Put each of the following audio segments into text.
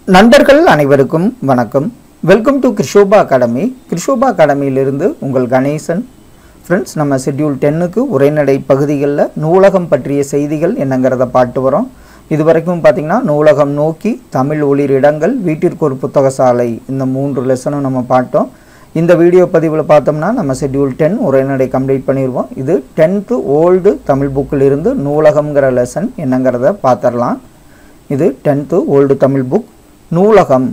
நண்பர்கள் அனைவருக்கும் வணக்கம் welcome to Krishoba academy Krishoba அகாடமியிலிருந்து உங்கள் கணேசன் ஃப்ரெண்ட்ஸ் நம்ம ஷெட்யூல் டென்னுக்கு உரைநடை பகுதிகளில் நூலகம் பற்றிய செய்திகள் என்னங்கிறத பாட்டு வரோம் இது வரைக்கும் பார்த்திங்கன்னா நூலகம் நோக்கி தமிழ் ஒளிர் இடங்கள் வீட்டிற்கு ஒரு புத்தக சாலை இந்த மூன்று லெசனும் நம்ம பார்த்தோம் இந்த வீடியோ பதிவில் பார்த்தோம்னா நம்ம ஷெட்யூல் டென் உரைநடை கம்ப்ளீட் பண்ணிடுவோம் இது டென்த்து ஓல்டு தமிழ் புக்கில் இருந்து நூலகம்ங்கிற லெசன் என்னங்கிறத பார்த்துடலாம் இது டென்த்து ஓல்டு தமிழ் புக் நூலகம்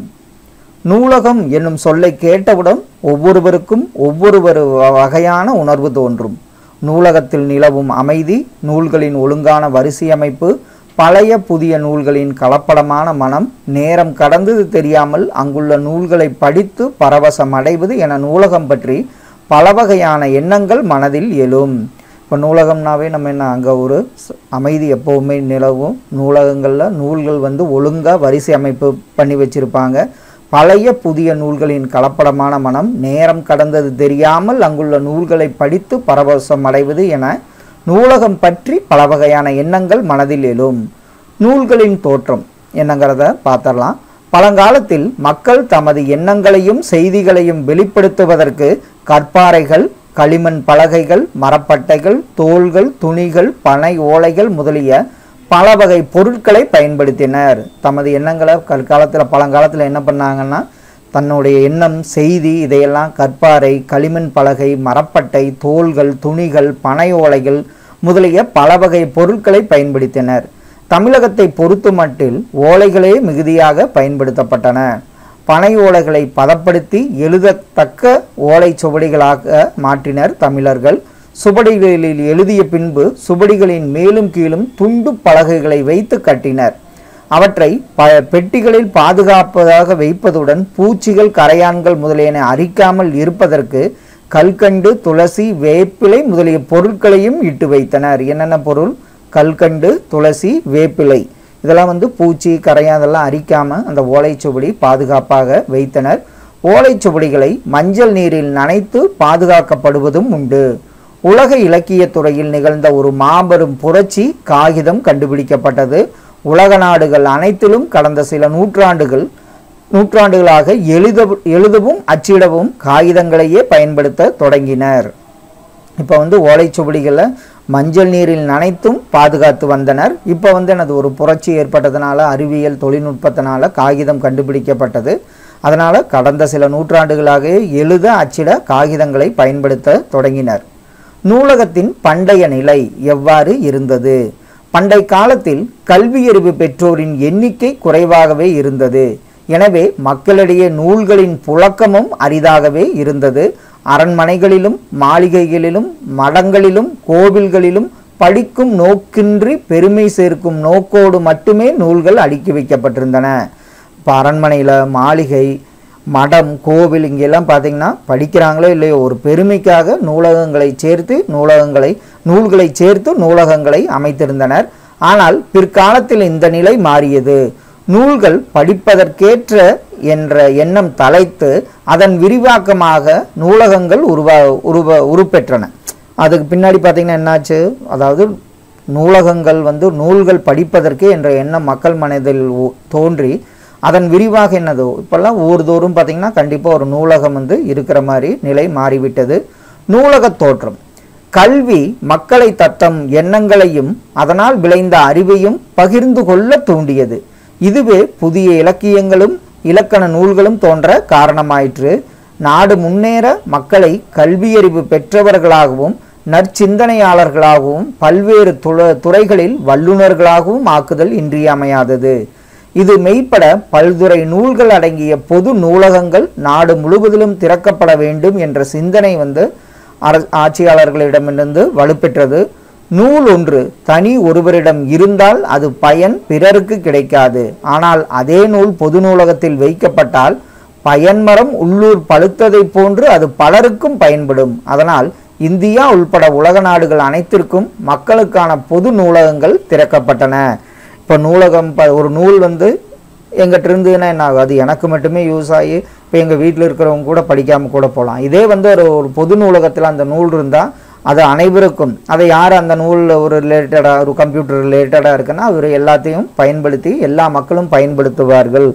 நூலகம் என்னும் சொல்லை கேட்டவுடன் ஒவ்வொருவருக்கும் ஒவ்வொரு வ- வகையான உணர்வு தோன்றும் நூலகத்தில் நிலவும் அமைதி நூல்களின் ஒழுங்கான வரிசையமைப்பு பழைய புதிய நூல்களின் கலப்படமான மனம் நேரம் கடந்தது தெரியாமல் அங்குள்ள நூல்களை படித்து பரவசம் அடைவது என நூலகம் பற்றி பல வகையான எண்ணங்கள் மனதில் எழும் இப்போ நூலகம்னாவே நம்ம என்ன அங்கே ஒரு ச- அமைதி எப்போவுமே நிலவும் நூலகங்களில் நூல்கள் வந்து ஒழுங்காக வரிசை அமைப்பு பண்ணி வச்சுருப்பாங்க பழைய புதிய நூல்களின் கலப்படமான மனம் நேரம் கடந்தது தெரியாமல் அங்குள்ள நூல்களை படித்து பரவசம் அடைவது என நூலகம் பற்றி பல வகையான எண்ணங்கள் மனதில் எழும் நூல்களின் தோற்றம் என்னங்கிறத பார்த்தரலாம் பழங்காலத்தில் மக்கள் தமது எண்ணங்களையும் செய்திகளையும் வெளிப்படுத்துவதற்கு கற்பாறைகள் களிமண் பலகைகள் மரப்பட்டைகள் தோள்கள் துணிகள் பனை ஓலைகள் முதலிய பல வகை பொருட்களை பயன்படுத்தினர் தமது எண்ணங்களை கற்காலத்தில் பழங்காலத்தில் என்ன பண்ணாங்கன்னா தன்னுடைய எண்ணம் செய்தி இதையெல்லாம் கற்பாறை களிமண் பலகை மரப்பட்டை தோள்கள் துணிகள் பனை ஓலைகள் முதலிய பல வகை பொருட்களை பயன்படுத்தினர் தமிழகத்தை பொறுத்துமட்டில் ஓலைகளே மிகுதியாக பயன்படுத்தப்பட்டன பனை ஓலைகளை பதப்படுத்தி எழுதத்தக்க ஓலைச் சுவடிகளாக மாற்றினர் தமிழர்கள் சுவடிகளில் எழுதிய பின்பு சுவடிகளின் மேலும் கீழும் துண்டு பலகைகளை வைத்து கட்டினர் அவற்றை ப பெட்டிகளில் பாதுகாப்பதாக வைப்பதுடன் பூச்சிகள் கரையான்கள் முதலியன அரிக்காமல் இருப்பதற்கு கல்கண்டு துளசி வேப்பிலை முதலிய பொருட்களையும் இட்டு வைத்தனர் என்னென்ன பொருள் கல்கண்டு துளசி வேப்பிலை இதெல்லாம் வந்து பூச்சி கரையான் அதெல்லாம் அரிக்காமல் அந்த ஓலைச்சுவடி பாதுகாப்பாக வைத்தனர் ஓலைச்சுவடிகளை மஞ்சள் நீரில் நனைத்து பாதுகாக்கப்படுவதும் உண்டு உலக இலக்கியத் துறையில் நிகழ்ந்த ஒரு மாபெரும் புரட்சி காகிதம் கண்டுபிடிக்கப்பட்டது உலக நாடுகள் அனைத்திலும் கடந்த சில நூற்றாண்டுகள் நூற்றாண்டுகளாக எழுத எழுதவும் அச்சிடவும் காகிதங்களையே பயன்படுத்த தொடங்கினர் இப்போ வந்து ஓலைச்சுவடிகளை மஞ்சள் நீரில் நனைத்தும் பாதுகாத்து வந்தனர் இப்போ வந்து எனது ஒரு புரட்சி ஏற்பட்டதுனால அறிவியல் தொழில்நுட்பத்தினால காகிதம் கண்டுபிடிக்கப்பட்டது அதனால் கடந்த சில நூற்றாண்டுகளாக எழுத அச்சிட காகிதங்களை பயன்படுத்த தொடங்கினர் நூலகத்தின் பண்டைய நிலை எவ்வாறு இருந்தது பண்டை காலத்தில் கல்வியறிவு பெற்றோரின் எண்ணிக்கை குறைவாகவே இருந்தது எனவே மக்களிடையே நூல்களின் புழக்கமும் அரிதாகவே இருந்தது அரண்மனைகளிலும் மாளிகைகளிலும் மடங்களிலும் கோவில்களிலும் படிக்கும் நோக்கின்றி பெருமை சேர்க்கும் நோக்கோடு மட்டுமே நூல்கள் அடுக்கி வைக்கப்பட்டிருந்தன இப்போ அரண்மனையில் மாளிகை மடம் கோவில் இங்கெல்லாம் பார்த்தீங்கன்னா படிக்கிறாங்களோ இல்லையோ ஒரு பெருமைக்காக நூலகங்களை சேர்த்து நூலகங்களை நூல்களை சேர்த்து நூலகங்களை அமைத்திருந்தனர் ஆனால் பிற்காலத்தில் இந்த நிலை மாறியது நூல்கள் படிப்பதற்கேற்ற என்ற எண்ணம் தலைத்து அதன் விரிவாக்கமாக நூலகங்கள் உருவா உருவ உருப்பெற்றன அதுக்கு பின்னாடி பார்த்தீங்கன்னா என்னாச்சு அதாவது நூலகங்கள் வந்து நூல்கள் படிப்பதற்கு என்ற எண்ணம் மக்கள் மனதில் ஓ- தோன்றி அதன் விரிவாக என்னது இப்போல்லாம் ஊர்தோறும் பார்த்தீங்கன்னா கண்டிப்பாக ஒரு நூலகம் வந்து இருக்கிற மாதிரி நிலை மாறிவிட்டது நூலகத் தோற்றம் கல்வி மக்களை தத்தம் எண்ணங்களையும் அதனால் விளைந்த அறிவையும் பகிர்ந்து கொள்ள தூண்டியது இதுவே புதிய இலக்கியங்களும் இலக்கண நூல்களும் தோன்ற காரணமாயிற்று நாடு முன்னேற மக்களை கல்வியறிவு பெற்றவர்களாகவும் நற்சிந்தனையாளர்களாகவும் பல்வேறு துல துறைகளில் வல்லுநர்களாகவும் ஆக்குதல் இன்றியமையாதது இது மெய்ப்பட பல்துறை நூல்கள் அடங்கிய பொது நூலகங்கள் நாடு முழுவதிலும் திறக்கப்பட வேண்டும் என்ற சிந்தனை வந்து அர ஆட்சியாளர்களிடமிருந்து வலுப்பெற்றது நூல் ஒன்று தனி ஒருவரிடம் இருந்தால் அது பயன் பிறருக்கு கிடைக்காது ஆனால் அதே நூல் பொது நூலகத்தில் வைக்கப்பட்டால் பயன்மரம் உள்ளூர் பழுத்ததைப் போன்று அது பலருக்கும் பயன்படும் அதனால் இந்தியா உள்பட உலக நாடுகள் அனைத்திற்கும் மக்களுக்கான பொது நூலகங்கள் திறக்கப்பட்டன இப்போ நூலகம் ப ஒரு நூல் வந்து எங்கிட்ட இருந்ததுன்னா என்ன ஆகும் அது எனக்கு மட்டுமே யூஸ் ஆகி இப்போ எங்கள் வீட்டில் இருக்கிறவங்க கூட படிக்காமல் கூட போகலாம் இதே வந்து ஒரு ஒரு பொது நூலகத்தில் அந்த நூல் இருந்தால் அது அனைவருக்கும் அதை யார் அந்த நூலில் ஒரு ரிலேட்டடாக ஒரு கம்ப்யூட்டர் ரிலேட்டடாக இருக்குன்னா அவர் எல்லாத்தையும் பயன்படுத்தி எல்லா மக்களும் பயன்படுத்துவார்கள்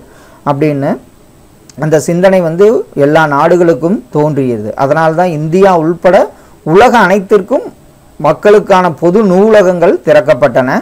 அப்படின்னு அந்த சிந்தனை வந்து எல்லா நாடுகளுக்கும் தோன்றியது அதனால தான் இந்தியா உள்பட உலக அனைத்திற்கும் மக்களுக்கான பொது நூலகங்கள் திறக்கப்பட்டன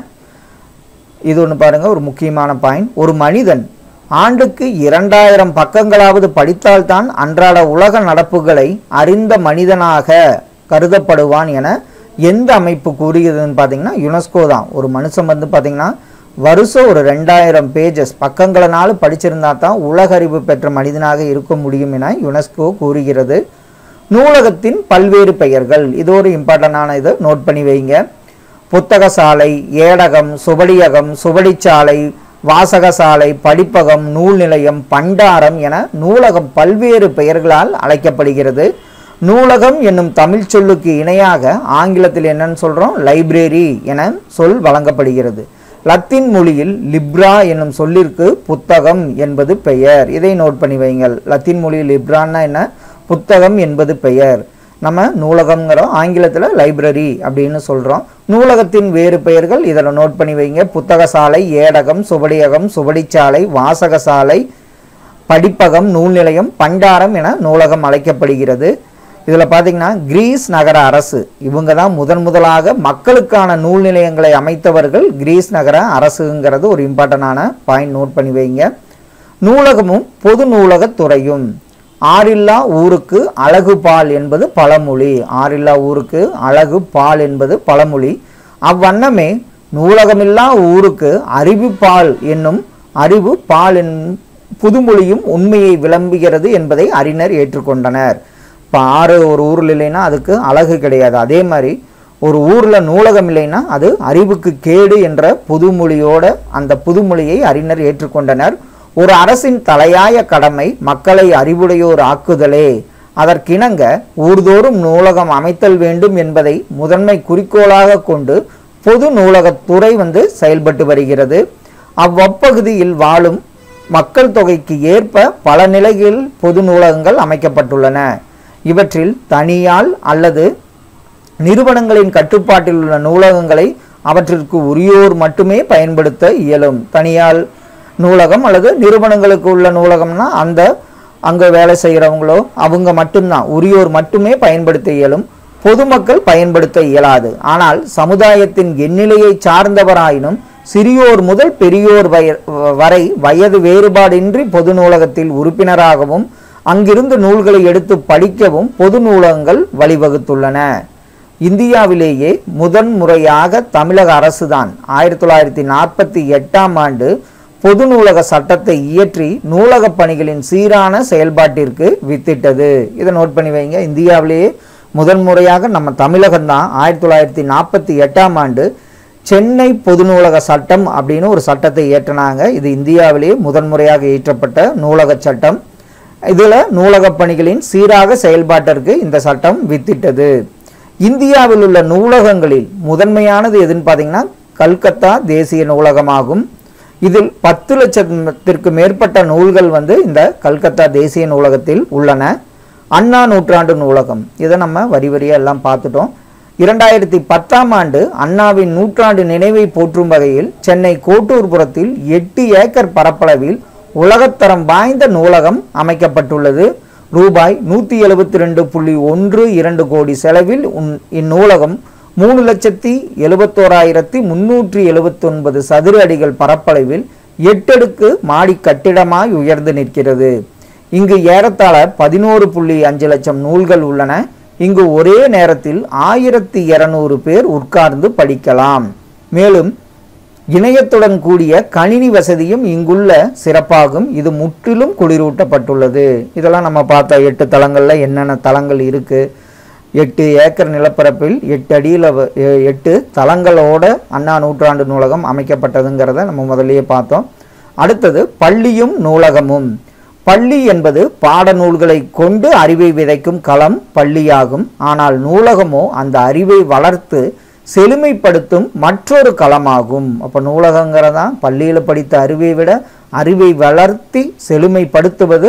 இது ஒன்று பாருங்க ஒரு முக்கியமான பாயிண்ட் ஒரு மனிதன் ஆண்டுக்கு இரண்டாயிரம் பக்கங்களாவது படித்தால்தான் அன்றாட உலக நடப்புகளை அறிந்த மனிதனாக கருதப்படுவான் என எந்த அமைப்பு கூறுகிறதுன்னு பார்த்தீங்கன்னா யுனெஸ்கோ தான் ஒரு மனுஷன் வந்து பார்த்தீங்கன்னா வருஷம் ஒரு ரெண்டாயிரம் பேஜஸ் பக்கங்களனால படிச்சிருந்தா தான் உலக அறிவு பெற்ற மனிதனாக இருக்க முடியும் என யுனெஸ்கோ கூறுகிறது நூலகத்தின் பல்வேறு பெயர்கள் இது ஒரு இம்பார்ட்டண்டான இது நோட் பண்ணி வைங்க புத்தகசாலை ஏடகம் சுவடியகம் சுவடிச்சாலை வாசகசாலை படிப்பகம் நூல் நிலையம் பண்டாரம் என நூலகம் பல்வேறு பெயர்களால் அழைக்கப்படுகிறது நூலகம் என்னும் தமிழ் சொல்லுக்கு இணையாக ஆங்கிலத்தில் என்னன்னு சொல்றோம் லைப்ரரி என சொல் வழங்கப்படுகிறது லத்தீன் மொழியில் லிப்ரா என்னும் சொல்லிற்கு புத்தகம் என்பது பெயர் இதை நோட் பண்ணி வைங்கள் லத்தீன் மொழியில் லிப்ரான்னா என்ன புத்தகம் என்பது பெயர் நம்ம நூலகம்ங்கிறோம் ஆங்கிலத்தில் லைப்ரரி அப்படின்னு சொல்கிறோம் நூலகத்தின் வேறு பெயர்கள் இதில் நோட் பண்ணி வைங்க புத்தகசாலை ஏடகம் சுவடியகம் சுவடிச்சாலை வாசகசாலை படிப்பகம் நூல் நிலையம் பண்டாரம் என நூலகம் அழைக்கப்படுகிறது இதில் பார்த்தீங்கன்னா கிரீஸ் நகர அரசு இவங்க தான் முதன் முதலாக மக்களுக்கான நூல் நிலையங்களை அமைத்தவர்கள் கிரீஸ் நகர அரசுங்கிறது ஒரு இம்பார்ட்டண்டான பாயிண்ட் நோட் பண்ணி வைங்க நூலகமும் பொது நூலகத் துறையும் ஆறில்லா ஊருக்கு அழகு பால் என்பது பழமொழி ஆறில்லா ஊருக்கு அழகு பால் என்பது பழமொழி அவ்வண்ணமே நூலகமில்லா ஊருக்கு அறிவு பால் என்னும் அறிவு பால் என்னும் புதுமொழியும் உண்மையை விளம்புகிறது என்பதை அறிஞர் ஏற்றுக்கொண்டனர் இப்போ ஆறு ஒரு ஊரில் இல்லைன்னா அதுக்கு அழகு கிடையாது அதே மாதிரி ஒரு ஊரில் நூலகம் இல்லைன்னா அது அறிவுக்கு கேடு என்ற புதுமொழியோட அந்த புதுமொழியை அறிஞர் ஏற்றுக்கொண்டனர் ஒரு அரசின் தலையாய கடமை மக்களை அறிவுடையோர் ஆக்குதலே அதற்கிணங்க ஊர்தோறும் நூலகம் அமைத்தல் வேண்டும் என்பதை முதன்மை குறிக்கோளாக கொண்டு பொது நூலகத்துறை வந்து செயல்பட்டு வருகிறது அவ்வப்பகுதியில் வாழும் மக்கள் தொகைக்கு ஏற்ப பல நிலையில் பொது நூலகங்கள் அமைக்கப்பட்டுள்ளன இவற்றில் தனியால் அல்லது நிறுவனங்களின் கட்டுப்பாட்டில் உள்ள நூலகங்களை அவற்றிற்கு உரியோர் மட்டுமே பயன்படுத்த இயலும் தனியால் நூலகம் அல்லது நிறுவனங்களுக்கு உள்ள நூலகம்னா அந்த அங்கே வேலை செய்கிறவங்களோ அவங்க மட்டும்தான் உரியோர் மட்டுமே பயன்படுத்த இயலும் பொதுமக்கள் பயன்படுத்த இயலாது ஆனால் சமுதாயத்தின் எண்ணிலையை சார்ந்தவராயினும் சிறியோர் முதல் பெரியோர் வய வரை வயது வேறுபாடின்றி பொது நூலகத்தில் உறுப்பினராகவும் அங்கிருந்து நூல்களை எடுத்து படிக்கவும் பொது நூலகங்கள் வழிவகுத்துள்ளன இந்தியாவிலேயே முதன் முறையாக தமிழக அரசுதான் ஆயிரத்தி தொள்ளாயிரத்தி நாற்பத்தி எட்டாம் ஆண்டு பொது நூலக சட்டத்தை இயற்றி நூலகப் பணிகளின் சீரான செயல்பாட்டிற்கு வித்திட்டது இதை நோட் பண்ணி வைங்க இந்தியாவிலேயே முதன் முறையாக நம்ம தமிழகம் தான் ஆயிரத்தி தொள்ளாயிரத்தி நாற்பத்தி எட்டாம் ஆண்டு சென்னை பொது நூலக சட்டம் அப்படின்னு ஒரு சட்டத்தை இயற்றினாங்க இது இந்தியாவிலேயே முதன்முறையாக இயற்றப்பட்ட நூலக சட்டம் இதில் நூலகப் பணிகளின் சீராக செயல்பாட்டிற்கு இந்த சட்டம் வித்திட்டது இந்தியாவில் உள்ள நூலகங்களில் முதன்மையானது எதுன்னு பார்த்தீங்கன்னா கல்கத்தா தேசிய நூலகமாகும் இதில் பத்து லட்சத்திற்கு மேற்பட்ட நூல்கள் வந்து இந்த கல்கத்தா தேசிய நூலகத்தில் உள்ளன அண்ணா நூற்றாண்டு நூலகம் இதை நம்ம வரி வரியா எல்லாம் பார்த்துட்டோம் இரண்டாயிரத்தி பத்தாம் ஆண்டு அண்ணாவின் நூற்றாண்டு நினைவை போற்றும் வகையில் சென்னை கோட்டூர்புரத்தில் எட்டு ஏக்கர் பரப்பளவில் உலகத்தரம் வாய்ந்த நூலகம் அமைக்கப்பட்டுள்ளது ரூபாய் நூற்றி எழுபத்தி ரெண்டு புள்ளி ஒன்று இரண்டு கோடி செலவில் உன்- இந்நூலகம் மூணு லட்சத்தி எழுபத்தோராயிரத்தி முன்னூற்றி எழுபத்தொன்பது சதுர அடிகள் பரப்பளவில் எட்டடுக்கு மாடி கட்டிடமாய் உயர்ந்து நிற்கிறது இங்கு ஏறத்தாழ பதினோரு புள்ளி அஞ்சு லட்சம் நூல்கள் உள்ளன இங்கு ஒரே நேரத்தில் ஆயிரத்தி இருநூறு பேர் உட்கார்ந்து படிக்கலாம் மேலும் இணையத்துடன் கூடிய கணினி வசதியும் இங்குள்ள சிறப்பாகும் இது முற்றிலும் குளிரூட்டப்பட்டுள்ளது இதெல்லாம் நம்ம பார்த்த எட்டு தளங்கள்ல என்னென்ன தளங்கள் இருக்கு எட்டு ஏக்கர் நிலப்பரப்பில் எட்டு அடியில் எட்டு தளங்களோட அண்ணா நூற்றாண்டு நூலகம் அமைக்கப்பட்டதுங்கிறத நம்ம முதல்லயே பார்த்தோம் அடுத்தது பள்ளியும் நூலகமும் பள்ளி என்பது பாடநூல்களை கொண்டு அறிவை விதைக்கும் களம் பள்ளியாகும் ஆனால் நூலகமோ அந்த அறிவை வளர்த்து செழுமைப்படுத்தும் மற்றொரு களமாகும் அப்போ நூலகங்கிறதா பள்ளியில் படித்த அறிவை விட அறிவை வளர்த்தி செழுமைப்படுத்துவது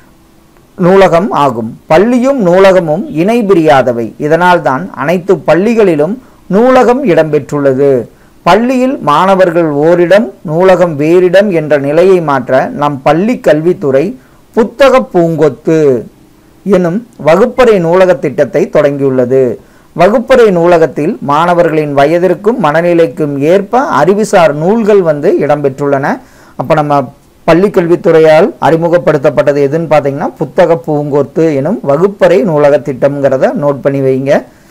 நூலகம் ஆகும் பள்ளியும் நூலகமும் இணை பிரியாதவை இதனால்தான் அனைத்து பள்ளிகளிலும் நூலகம் இடம்பெற்றுள்ளது பள்ளியில் மாணவர்கள் ஓரிடம் நூலகம் வேறிடம் என்ற நிலையை மாற்ற நம் பள்ளி கல்வித்துறை புத்தக பூங்கொத்து எனும் வகுப்பறை நூலக திட்டத்தை தொடங்கியுள்ளது வகுப்பறை நூலகத்தில் மாணவர்களின் வயதிற்கும் மனநிலைக்கும் ஏற்ப அறிவுசார் நூல்கள் வந்து இடம்பெற்றுள்ளன அப்போ நம்ம பள்ளிக்கல்வித்துறையால் அறிமுகப்படுத்தப்பட்டது எதுன்னு பார்த்தீங்கன்னா புத்தக பூங்கொத்து எனும் வகுப்பறை நூலக திட்டம்ங்கிறத நோட் பண்ணி வைங்க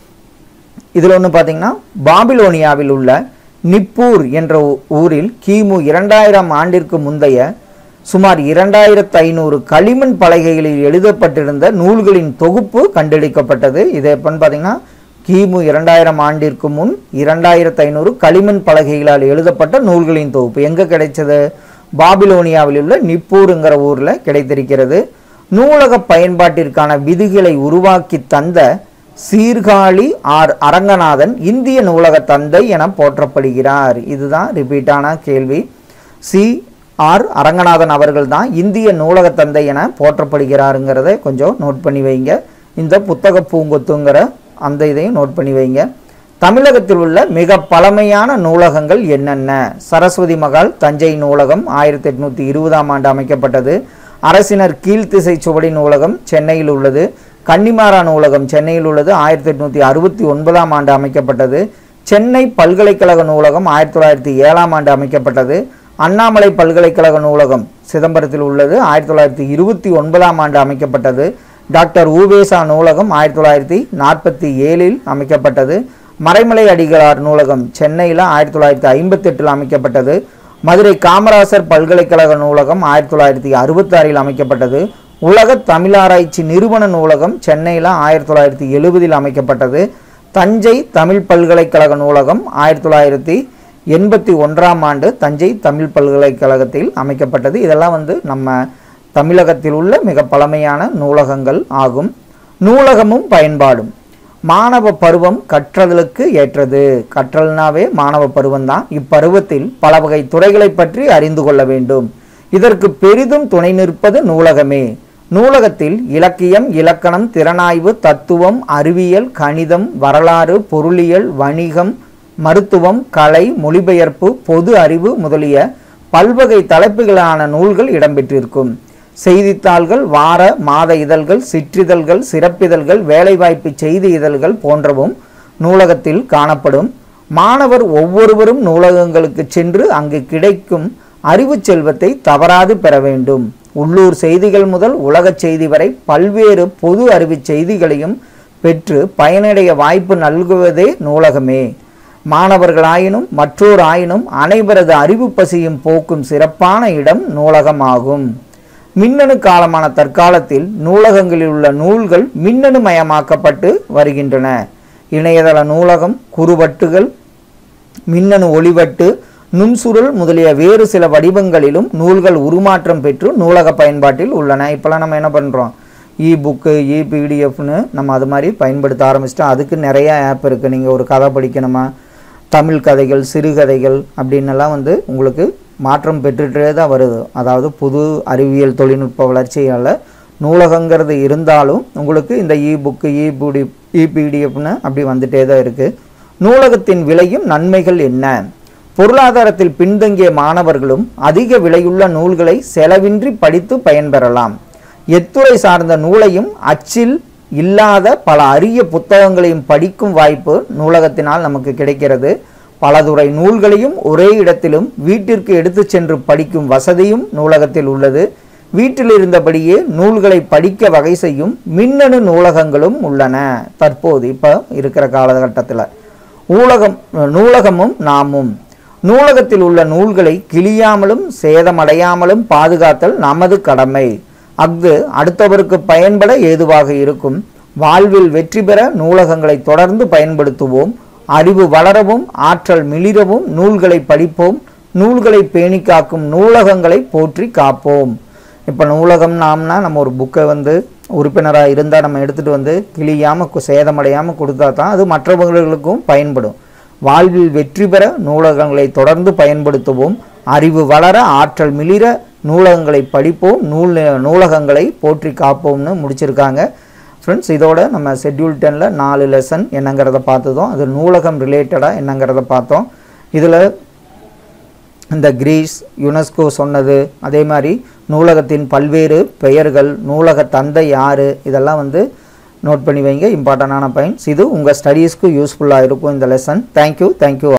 இதில் ஒன்று பார்த்தீங்கன்னா பாபிலோனியாவில் உள்ள நிப்பூர் என்ற ஊ- ஊரில் கிமு இரண்டாயிரம் ஆண்டிற்கு முந்தைய சுமார் இரண்டாயிரத்து ஐநூறு களிமண் பலகைகளில் எழுதப்பட்டிருந்த நூல்களின் தொகுப்பு கண்டெடுக்கப்பட்டது இது எப்பன்னு பார்த்தீங்கன்னா கிமு இரண்டாயிரம் ஆண்டிற்கு முன் இரண்டாயிரத்து ஐநூறு களிமண் பலகைகளால் எழுதப்பட்ட நூல்களின் தொகுப்பு எங்கே கிடைச்சது பாபிலோனியாவில் உள்ள நிப்பூருங்கிற ஊரில் கிடைத்திருக்கிறது நூலக பயன்பாட்டிற்கான விதிகளை உருவாக்கி தந்த சீர்காழி ஆர் அரங்கநாதன் இந்திய நூலக தந்தை என போற்றப்படுகிறார் இதுதான் ரிப்பீட்டான கேள்வி சி ஆர் அரங்கநாதன் அவர்கள் தான் இந்திய நூலக தந்தை என போற்றப்படுகிறாருங்கிறத கொஞ்சம் நோட் பண்ணி வைங்க இந்த புத்தக பூங்கொத்துங்கிற அந்த இதையும் நோட் பண்ணி வைங்க தமிழகத்தில் உள்ள மிக பழமையான நூலகங்கள் என்னென்ன சரஸ்வதி மகால் தஞ்சை நூலகம் ஆயிரத்தி எட்நூற்றி இருபதாம் ஆண்டு அமைக்கப்பட்டது அரசினர் கீழ்த்திசை சுவடி நூலகம் சென்னையில் உள்ளது கன்னிமாரா நூலகம் சென்னையில் உள்ளது ஆயிரத்தி எட்நூற்றி அறுபத்தி ஒன்பதாம் ஆண்டு அமைக்கப்பட்டது சென்னை பல்கலைக்கழக நூலகம் ஆயிரத்தி தொள்ளாயிரத்தி ஏழாம் ஆண்டு அமைக்கப்பட்டது அண்ணாமலை பல்கலைக்கழக நூலகம் சிதம்பரத்தில் உள்ளது ஆயிரத்தி தொள்ளாயிரத்தி இருபத்தி ஒன்பதாம் ஆண்டு அமைக்கப்பட்டது டாக்டர் ஊவேசா நூலகம் ஆயிரத்தி தொள்ளாயிரத்தி நாற்பத்தி ஏழில் அமைக்கப்பட்டது மறைமலை அடிகளார் நூலகம் சென்னையில் ஆயிரத்தி தொள்ளாயிரத்தி ஐம்பத்தெட்டில் அமைக்கப்பட்டது மதுரை காமராசர் பல்கலைக்கழக நூலகம் ஆயிரத்தி தொள்ளாயிரத்தி அறுபத்தாறில் அமைக்கப்பட்டது உலக தமிழாராய்ச்சி நிறுவன நூலகம் சென்னையில் ஆயிரத்தி தொள்ளாயிரத்தி எழுபதில் அமைக்கப்பட்டது தஞ்சை தமிழ் பல்கலைக்கழக நூலகம் ஆயிரத்தி தொள்ளாயிரத்தி எண்பத்தி ஒன்றாம் ஆண்டு தஞ்சை தமிழ் பல்கலைக்கழகத்தில் அமைக்கப்பட்டது இதெல்லாம் வந்து நம்ம தமிழகத்தில் உள்ள மிக பழமையான நூலகங்கள் ஆகும் நூலகமும் பயன்பாடும் மாணவ பருவம் கற்றலுக்கு ஏற்றது கற்றல்னாவே மாணவ பருவம் தான் இப்பருவத்தில் பல வகை துறைகளை பற்றி அறிந்து கொள்ள வேண்டும் இதற்கு பெரிதும் துணை நிற்பது நூலகமே நூலகத்தில் இலக்கியம் இலக்கணம் திறனாய்வு தத்துவம் அறிவியல் கணிதம் வரலாறு பொருளியல் வணிகம் மருத்துவம் கலை மொழிபெயர்ப்பு பொது அறிவு முதலிய பல்வகை தலைப்புகளான நூல்கள் இடம்பெற்றிருக்கும் செய்தித்தாள்கள் வார மாத இதழ்கள் சிற்றிதழ்கள் சிறப்பிதழ்கள் வேலைவாய்ப்பு செய்தி இதழ்கள் போன்றவும் நூலகத்தில் காணப்படும் மாணவர் ஒவ்வொருவரும் நூலகங்களுக்கு சென்று அங்கு கிடைக்கும் அறிவுச் செல்வத்தை தவறாது பெற வேண்டும் உள்ளூர் செய்திகள் முதல் உலகச் செய்தி வரை பல்வேறு பொது அறிவுச் செய்திகளையும் பெற்று பயனடைய வாய்ப்பு நல்குவதே நூலகமே மாணவர்களாயினும் மற்றோர் ஆயினும் அனைவரது அறிவு பசியும் போக்கும் சிறப்பான இடம் நூலகமாகும் மின்னணு காலமான தற்காலத்தில் நூலகங்களில் உள்ள நூல்கள் மின்னணு மயமாக்கப்பட்டு வருகின்றன இணையதள நூலகம் குறுவட்டுகள் மின்னணு ஒளிவட்டு நுண்சுருள் முதலிய வேறு சில வடிவங்களிலும் நூல்கள் உருமாற்றம் பெற்று நூலக பயன்பாட்டில் உள்ளன இப்போலாம் நம்ம என்ன பண்ணுறோம் இ புக்கு இ பிடிஎஃப்னு நம்ம அது மாதிரி பயன்படுத்த ஆரம்பிச்சிட்டோம் அதுக்கு நிறைய ஆப் இருக்குது நீங்கள் ஒரு கதை படிக்கணுமா தமிழ் கதைகள் சிறுகதைகள் அப்படின்னெல்லாம் வந்து உங்களுக்கு மாற்றம் பெற்றுட்டே தான் வருது அதாவது புது அறிவியல் தொழில்நுட்ப வளர்ச்சியால் நூலகங்கிறது இருந்தாலும் உங்களுக்கு இந்த இ புக்கு இ பிடி இ பிடிஎஃப்னு அப்படி வந்துட்டே தான் இருக்குது நூலகத்தின் விலையும் நன்மைகள் என்ன பொருளாதாரத்தில் பின்தங்கிய மாணவர்களும் அதிக விலையுள்ள நூல்களை செலவின்றி படித்து பயன்பெறலாம் எத்துறை சார்ந்த நூலையும் அச்சில் இல்லாத பல அரிய புத்தகங்களையும் படிக்கும் வாய்ப்பு நூலகத்தினால் நமக்கு கிடைக்கிறது பலதுறை நூல்களையும் ஒரே இடத்திலும் வீட்டிற்கு எடுத்துச் சென்று படிக்கும் வசதியும் நூலகத்தில் உள்ளது வீட்டில் இருந்தபடியே நூல்களை படிக்க வகை செய்யும் மின்னணு நூலகங்களும் உள்ளன தற்போது இப்போ இருக்கிற காலகட்டத்தில் ஊலகம் நூலகமும் நாமும் நூலகத்தில் உள்ள நூல்களை கிழியாமலும் சேதமடையாமலும் பாதுகாத்தல் நமது கடமை அஃது அடுத்தவருக்கு பயன்பட ஏதுவாக இருக்கும் வாழ்வில் வெற்றி பெற நூலகங்களை தொடர்ந்து பயன்படுத்துவோம் அறிவு வளரவும் ஆற்றல் மிளிரவும் நூல்களை படிப்போம் நூல்களை பேணி காக்கும் நூலகங்களை போற்றி காப்போம் இப்போ நூலகம் நாம்னா நம்ம ஒரு புக்கை வந்து உறுப்பினராக இருந்தால் நம்ம எடுத்துகிட்டு வந்து கிழியாமல் சேதமடையாமல் கொடுத்தா தான் அது மற்றவர்களுக்கும் பயன்படும் வாழ்வில் வெற்றி பெற நூலகங்களை தொடர்ந்து பயன்படுத்துவோம் அறிவு வளர ஆற்றல் மிளிர நூலகங்களை படிப்போம் நூல் நூலகங்களை போற்றி காப்போம்னு முடிச்சிருக்காங்க ஃப்ரெண்ட்ஸ் இதோட நம்ம ஷெட்யூல் டெனில் நாலு லெசன் என்னங்கிறத பார்த்ததும் அது நூலகம் ரிலேட்டடாக என்னங்கிறத பார்த்தோம் இதில் இந்த கிரீஸ் யுனெஸ்கோ சொன்னது அதே மாதிரி நூலகத்தின் பல்வேறு பெயர்கள் நூலக தந்தை யார் இதெல்லாம் வந்து நோட் பண்ணி வைங்க இம்பார்ட்டண்டான பாயிண்ட்ஸ் இது உங்கள் ஸ்டடீஸ்க்கு யூஸ்ஃபுல்லாக இருக்கும் இந்த லெசன் தேங்க்யூ தேங்க்யூ